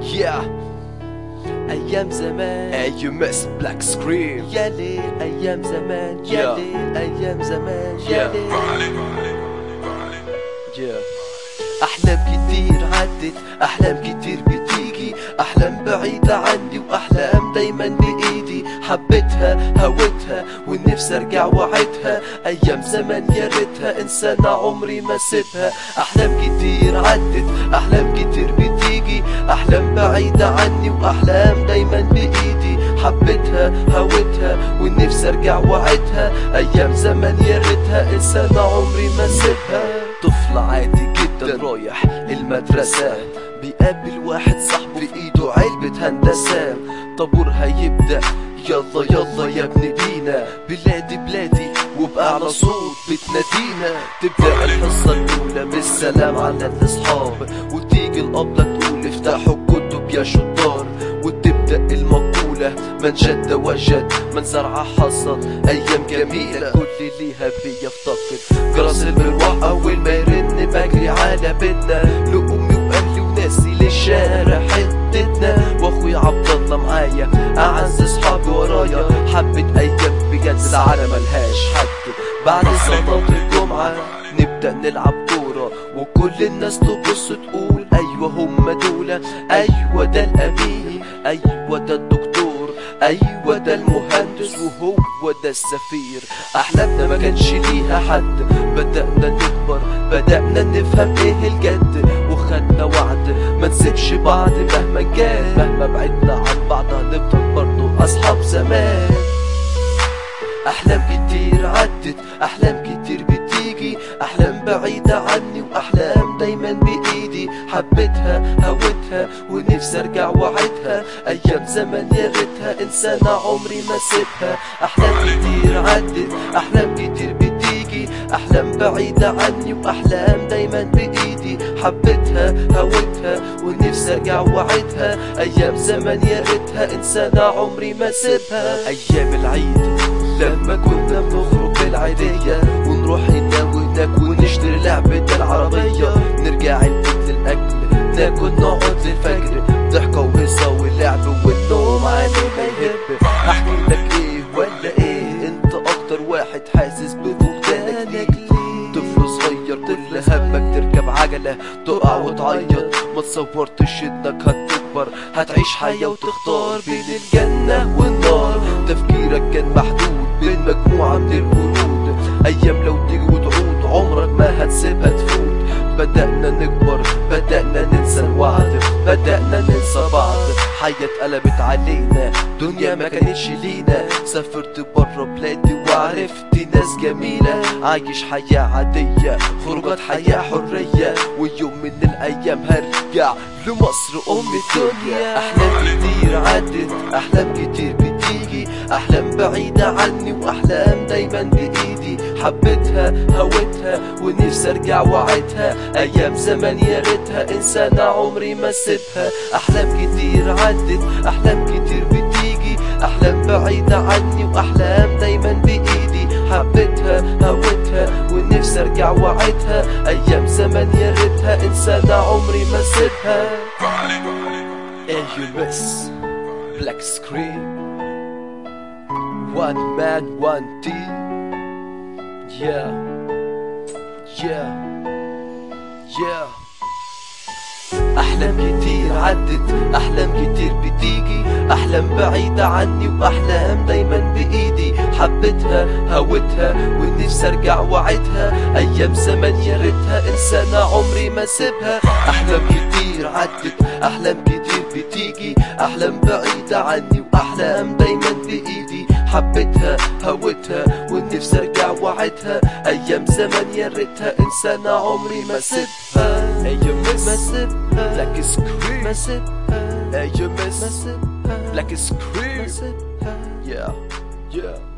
Yeah ايام زمان AUMS Black Scream يا ليل ايام زمان يا Yeah. ليل ايام زمان يا Yeah. ليل Yeah احلام كتير عدت احلام كتير بتيجي احلام بعيدة عني واحلام دايما بايدي حبيتها هويتها ونفسي ارجع وعدها ايام زمان يا ريتها انسانة عمري ما سيبها احلام كتير عدت احلام كتير بتيجي احلام بعيدة عني واحلام دايما بايدي حبيتها هويتها ونفسي ارجع وعدها ايام زمان يا ريتها انسانة عمري ما سيبها طفل عادي جدا رايح المدرسة بيقابل واحد صاحبه في ايده علبة هندسة طابور هيبدأ يلا يلا يا ابن بينا بلادي بلادي وبأعلى صوت بتنادينا تبدأ الحصة الأولى بالسلام على الأصحاب وتيجي الأبلة تقول افتحوا الكتب يا شطار وتبدأ المقولة من جد وجد من زرع حصد أيام جميلة كل ليها بيفتقد جرس المروح أول ما يرن بجري على بيتنا لأمي وأهلي وناسي للشارع حتتنا واخوي عبد الله معايا اعز اصحابي ورايا حبة ايام بجد العالم ملهاش حد بعد صلاة الجمعة نبدأ نلعب كورة وكل الناس تبص تقول ايوه هم دول ايوه ده الامين ايوه ده الدكتور ايوه ده المهندس وهو ده السفير احلامنا ما كانش ليها حد بدأنا نكبر بدأنا نفهم ايه الجد وخدنا وعد ما نسيبش بعض مهما كان مهما بعدنا عن بعض هنفضل برضه اصحاب زمان احلام كتير عدت احلام كتير بتيجي احلام بعيدة عني واحلام دايما بايدي حبيتها هويتها ونفسي ارجع وعدها ايام زمان يا ريتها انسانة عمري ما سيبها احلام كتير عدت احلام كتير بتيجي احلام بعيدة عني واحلام دايما بايدي حبيتها هويتها ونفسي ارجع وعدها ايام زمان يا ريتها انسانة عمري ما سيبها ايام العيد لما كنا بنخرج بالعيدية ونروح هنا وهناك ونشتري لعبة العربية نرجع البيت للأكل ناكل نقعد للفجر ضحكة وهيصة ولعب والنوم عليه ما يهب أحكي لك إيه ولا إيه أنت أكتر واحد حاسس بفقدانك ليه طفل صغير طفل همك تركب عجلة تقع وتعيط ما تصورتش انك هتكبر هتعيش حياة وتختار بين الجنة والنار تفكيرك كان محدود بين مجموعة من الورود أيام لو تيجي وتعود عمرك ما هتسيبها تفوت بدأنا نكبر بدأنا ننسى الوعد بدأنا ننسى بعض حياة اتقلبت علينا دنيا ما كانتش لينا سافرت برا بلادي وعرفت ناس جميلة عايش حياة عادية خروجات حياة حرية ويوم من الأيام هرجع لمصر أم الدنيا أحلام كتير عدت أحلام كتير بتيجي أحلام بعيدة عني وأحلام دايما بإيدي حبيتها هويتها ونفسي أرجع وعدها أيام زمان يا ريتها إنسانة عمري ما سيبها أحلام كتير عدت أحلام كتير بتيجي أحلام بعيدة عني وأحلام دايما بإيدي حبيتها هويتها ونفسي أرجع وعدها أيام زمان يا ريتها إنسانة عمري ما سيبها AUMS Black Scream One man, one team Yeah Yeah Yeah أحلام كتير عدت أحلام كتير بتيجي أحلام بعيدة عني وأحلام دايما بإيدي حبيتها هويتها ونفسي أرجع وعدها أيام زمان يا ريتها إنسانة عمري ما سيبها أحلام كتير عدت أحلام كتير بتيجي أحلام بعيدة عني وأحلام دايما بإيدي حبيتها هويتها ونفسي أرجع وعدها أيام زمان يا ريتها إنسانة عمري ما سيبها AUMS ما سيبها Black Scream ما سيبها ما AUMS سيبها Black ما Scream سيبها Yeah Yeah